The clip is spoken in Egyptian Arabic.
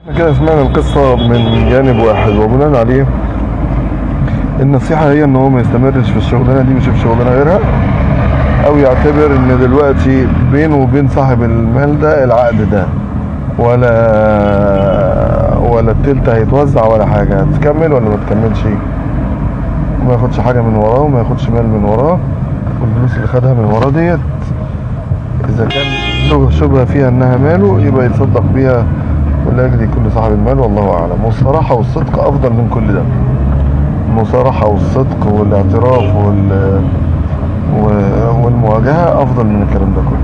احنا كده سمعنا القصة من جانب واحد وبناء عليه النصيحة هي ان هو ما يستمرش في الشغلانة دي ويشوف شغلانة غيرها او يعتبر ان دلوقتي بينه وبين صاحب المال ده العقد ده ولا ولا التلت هيتوزع ولا حاجة هتكمل ولا ما تكملش ما ياخدش حاجة من وراه وما ياخدش مال من وراه والفلوس اللي خدها من وراه ديت اذا كان له شبهة فيها انها ماله يبقى يتصدق بيها ولاجل كل صاحب المال والله اعلم والصراحة والصدق افضل من كل ده المصارحة والصدق والاعتراف وال والمواجهة افضل من الكلام ده كله